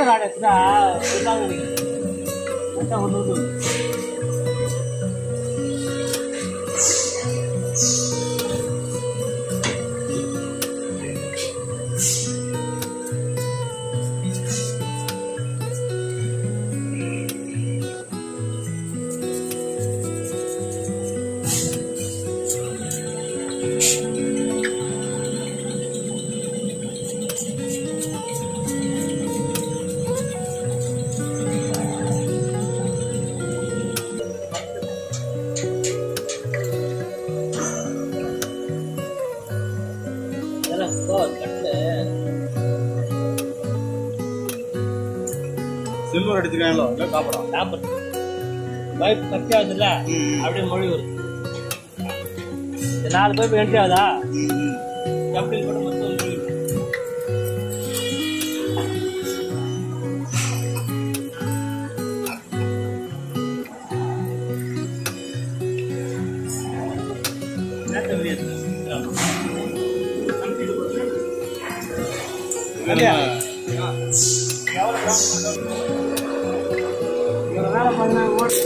Silver ஆடை எடுத்துட்டா சுத்தாங்க நினைக்கிறேன் மொத்தம் ஒன்று ஒன்று இதெல்லாம் போ கட்டில் சில்வர் அடிச்சிருக்காங்களோ இல்லை காப்படா சாப்பிட்றது பைப் கட்டி ஆகுதுல்ல அப்படியே மொழி வருது இந்த நாலு பைப் என்ட்ரி ஆகுதா எப்படி கூட மொத்தம் மொழி வருது. நேத்து வெளியே இவ்வளோ வேலை பண்ணாங்க ஓட்டு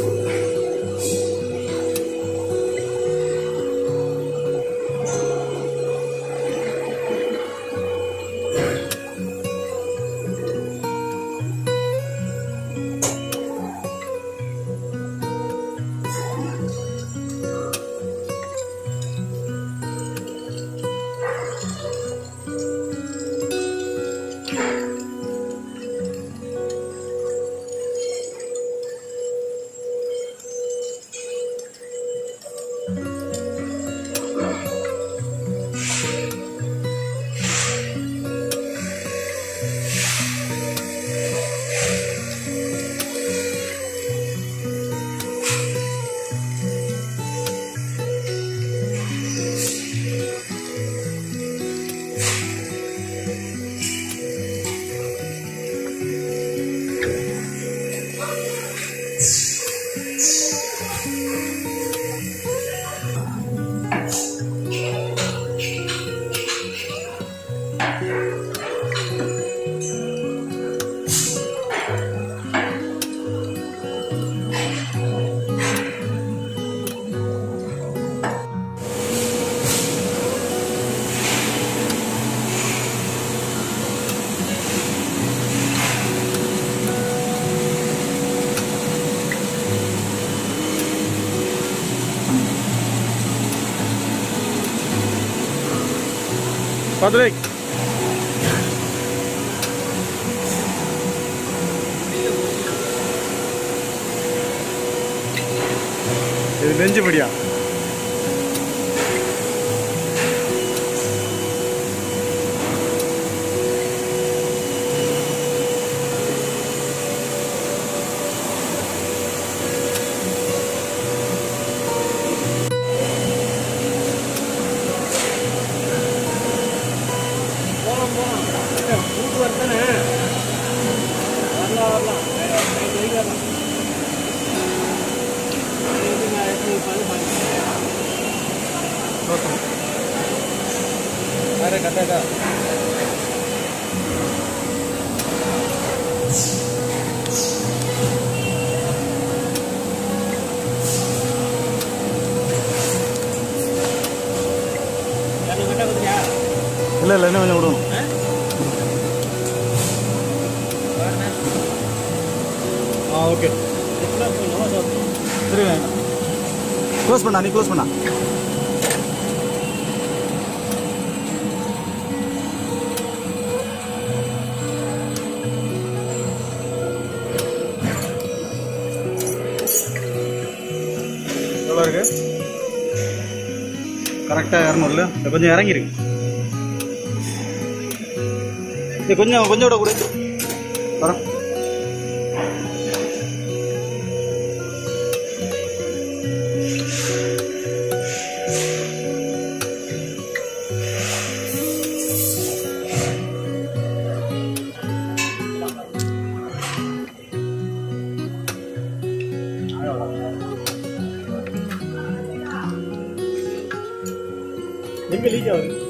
பார்த்து வை இது நெஞ்சு படியா போகலாம் போகலாம் கூட்டு வரத்தானே வரலாம் வரலாம் நைட் வரைக்கும் வரலாம் இது நான் எடுத்து உட்காந்து பார்த்துக்கிறேன் வேற கட்டாக்கா இரநூறு கட்டா கொடுத்தியா இல்லை இல்லை இன்னும் கொஞ்சம் விடணும் ஆ ஓகே எவ்வளோ போகணும் அதோ சரி க்ளோஸ் பண்ணா நீ க்ளோஸ் பண்ணா எவ்வளோ இருக்கு கரெக்டாக இரநூறுல இது கொஞ்சம் இறங்கிருக்கு இது கொஞ்சம் கொஞ்சம் விட கொடு வரோம் எங்க லீக் ஆகுது